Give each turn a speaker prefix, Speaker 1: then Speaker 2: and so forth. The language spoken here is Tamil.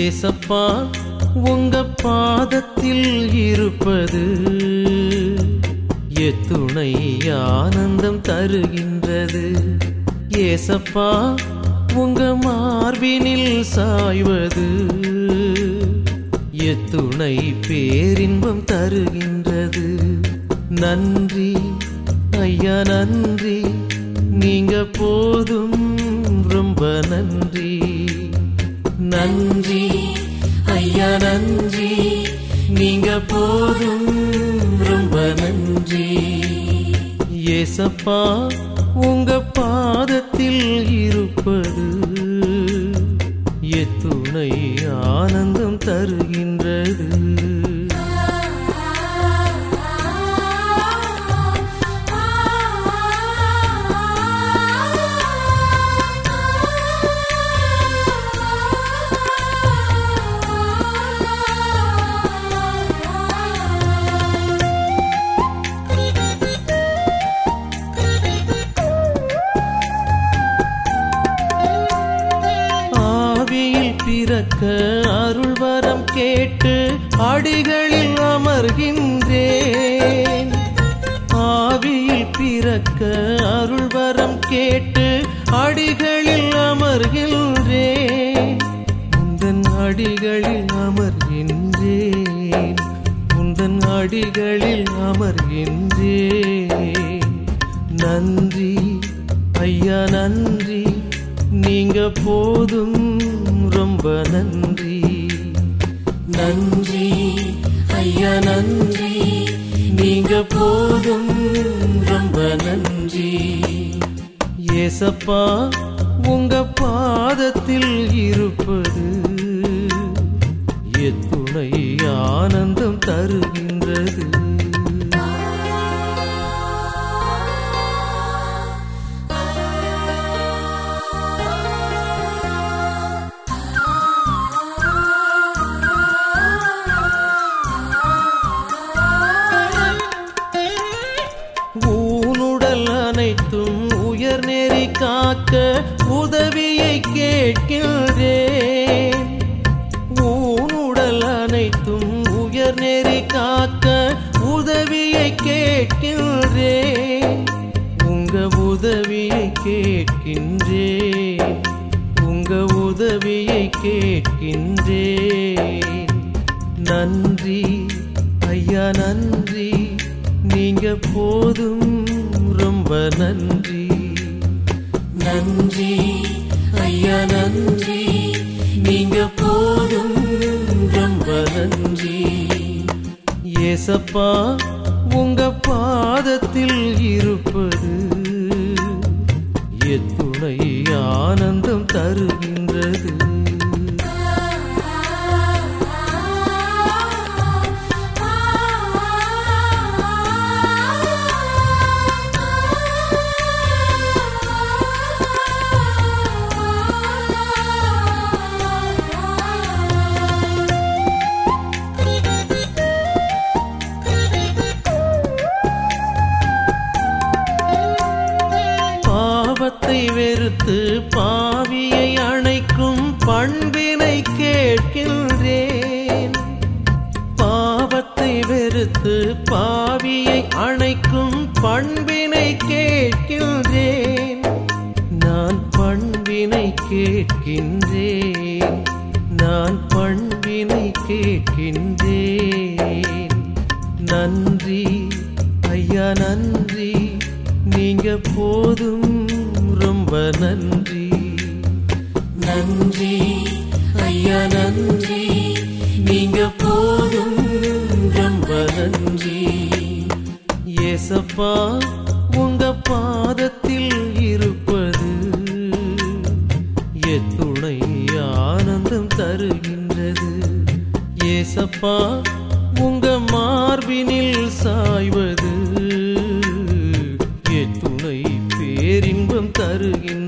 Speaker 1: ஏசப்பா உங்க பாதத்தில் இருப்பது எத்துணை ஆனந்தம் தருகின்றது ஏசப்பா உங்க மார்பினில் சாய்வது எத்துணை பேரின்பம் தருகின்றது நன்றி ஐயா நன்றி நீங்க போதும் ரொம்ப நன்றி நன்றி ஐயா நன்றி நீங்க போதும் ரொம்ப நன்றி ஏசப்பா உங்க பாதத்தில் இருப்பது எத்துணை ஆனந்தம் தருகின்றது ஆவியில் பிறக்க அருள் வரம் கேட்டு அடிகளில் அமர்கின்றேன் ஆவியில் பிறக்க அருள் வரம் கேட்டு அடிகளில் அமர்கின்றேன் உந்தன் அடிகளில் அமர்கின்றேன் உந்தன் அடிகளில் அமர்கின்றேன் நன்றி ஐயா நன்றி நீங்க போதும் ரொம்ப நன்றி நன்றி ஐயா நன்றி நீங்க போதும் ரொம்ப நன்றி ஏசப்பா உங்க பாதத்தில் இருப்பது எத்துணை ஆனந்தம் தருகின்றது ஊனுடல் அனைத்தும் உயர் நெறி காக்க உதவியை கேட்கின்றேன் ஊனுடல் அனைத்தும் உயர் நெறி காக்க உதவியை கேட்கின்றேன் உங்க உதவியை கேட்கின்றேன் உங்க உதவியை கேட்கின்றேன் நன்றி ஐயா நன்றி நீங்க போதும் ரொம்ப நன்றி நன்றி ஐயா நன்றி நீங்க போதும் ரொம்ப நன்றி ஏசப்பா உங்க பாதத்தில் இருப்பது எத்துணை ஆனந்தம் தருகின்றது பாவத்தை வெறுத்து பாவியை அணைக்கும் பண்பினை கேட்கின்றேன் பாவத்தை வெறுத்து பாவியை அணைக்கும் பண்பினை கேட்கின்றேன் நான் பண்பினை கேட்கின்றேன் நான் பண்பினை கேட்கின்றேன் நன்றி ஐயா நன்றி நீங்க போதும் ரொம்ப நன்றி நன்றி ஐயா நன்றி நீங்க போதும் ரொம்ப நன்றி ஏசப்பா உங்க பாதத்தில் இருப்பது எத்துணை ஆனந்தம் தருகின்றது ஏசப்பா உங்க மார்பினில் சாய்வது எத்துணை பேரின்பம் தருகின்றது